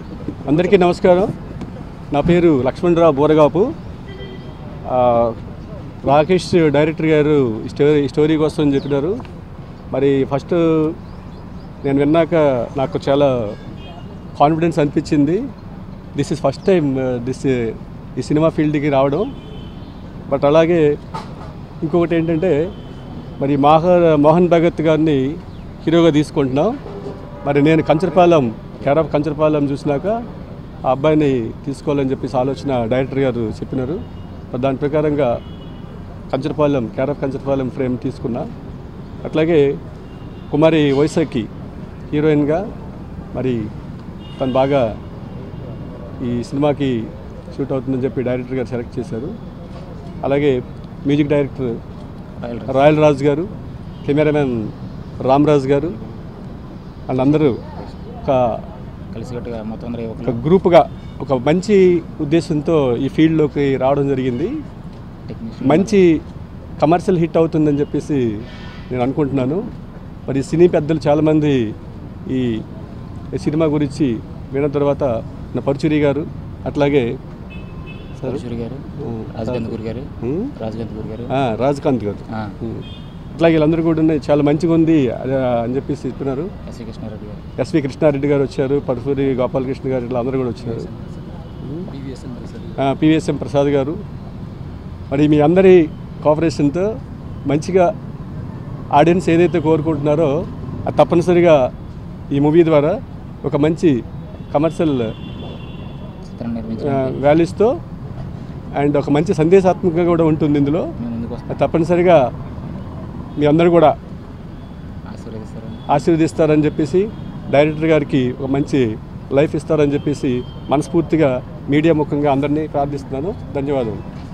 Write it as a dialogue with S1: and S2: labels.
S1: అందరికీ నమస్కారం నా పేరు లక్ష్మణరావు బోరగాపు ఆ, రాకేష్ డైరెక్టర్ గారు ఈ స్టోరీ ఈ స్టోరీ కోసం చెప్పినారు మరి ఫస్ట్ నేను విన్నాక నాకు చాలా కాన్ఫిడెన్స్ అనిపించింది this is first time this ఈ సినిమా ఫీల్డ్కి రావడం బట్ అలాగే ఇంకొకటి ఏంటంటే మరి మాహ మోహన్ భగత్ గారిని హీరోగా తీసుకుంటున్నాం మరి నేను కంచరపాలెం కేర్ ఆఫ్ కంచరపాలెం చూసినాక ఆ అబ్బాయిని తీసుకోవాలని చెప్పేసి ఆలోచన డైరెక్టర్ గారు చెప్పినారు మరి దాని ప్రకారంగా Kancharapalem care of Kancharapalem frame తీసుకున్నా అట్లాగే కుమారి వైశాఖి హీరోయిన్గా మరి తను బాగా ఈ సినిమాకి షూట్ అవుతుందని చెప్పి డైరెక్టర్ గారు సెలెక్ట్ చేశారు అలాగే మ్యూజిక్ డైరెక్టర్ రాయల్ రాజు గారు కెమెరామెన్ రామ్ రాజు గారు అండ్ అందరూ ఒక
S2: కలిసికట్టుగా మొత్తం అందరూ
S1: ఒక
S2: యువకులు
S1: గ్రూప్గా ఒక మంచి ఉద్దేశంతో ఈ ఫీల్డ్లోకి రావడం జరిగింది
S2: టెక్నీషియన్
S1: మంచి కమర్షియల్ హిట్ అవుతుందని చెప్పేసి నేను అనుకుంటున్నాను మరి సినీ పెద్దలు చాలామంది ఈ ఈ సినిమా గురించి విన్న తర్వాత నా పరుచురి గారు అట్లాగే సార్
S2: పరశురి గారు
S1: ఉమ్,
S2: రాజగంధగురి గారు
S1: ఉమ్,
S2: రాజగంధగురి గారు
S1: ఆ, రాజకాంత్ గారు
S2: ఆ,
S1: ఉమ్. అట్లాగే వీళ్ళందరూ కూడా ఉన్నాయి, చాలా మంచిగా ఉంది అది అని చెప్పేసి చెప్తున్నారు
S2: ఎస్వి కృష్ణారెడ్డి గారు
S1: ఎస్వి కృష్ణారెడ్డి గారు వచ్చారు పరశూరి గోపాలకృష్ణ గారు ఇట్లా అందరూ కూడా వచ్చారు పివిఎస్ఎం ప్రసాద్ గారు మరి మీ అందరి కోఆపరేషన్తో మంచిగా ఆడియన్స్ ఏదైతే కోరుకుంటున్నారో అది తప్పనిసరిగా ఈ మూవీ ద్వారా ఒక మంచి కమర్షియల్
S2: చిత్రం నిర్మించడానికి
S1: వాల్యూస్తో అండ్ ఒక మంచి సందేశాత్మకంగా కూడా ఉంటుంది ఇందులో
S2: మేము ముందుకు వస్తాం
S1: అది తప్పనిసరిగా మీ అందరూ కూడా
S2: ఆశీర్వదిస్తారు
S1: ఆశీర్వదిస్తారని చెప్పేసి డైరెక్టర్ గారికి ఒక మంచి లైఫ్ ఇస్తారని చెప్పేసి మనస్ఫూర్తిగా మీడియా ముఖంగా అందరినీ ప్రార్థిస్తున్నాను ధన్యవాదాలు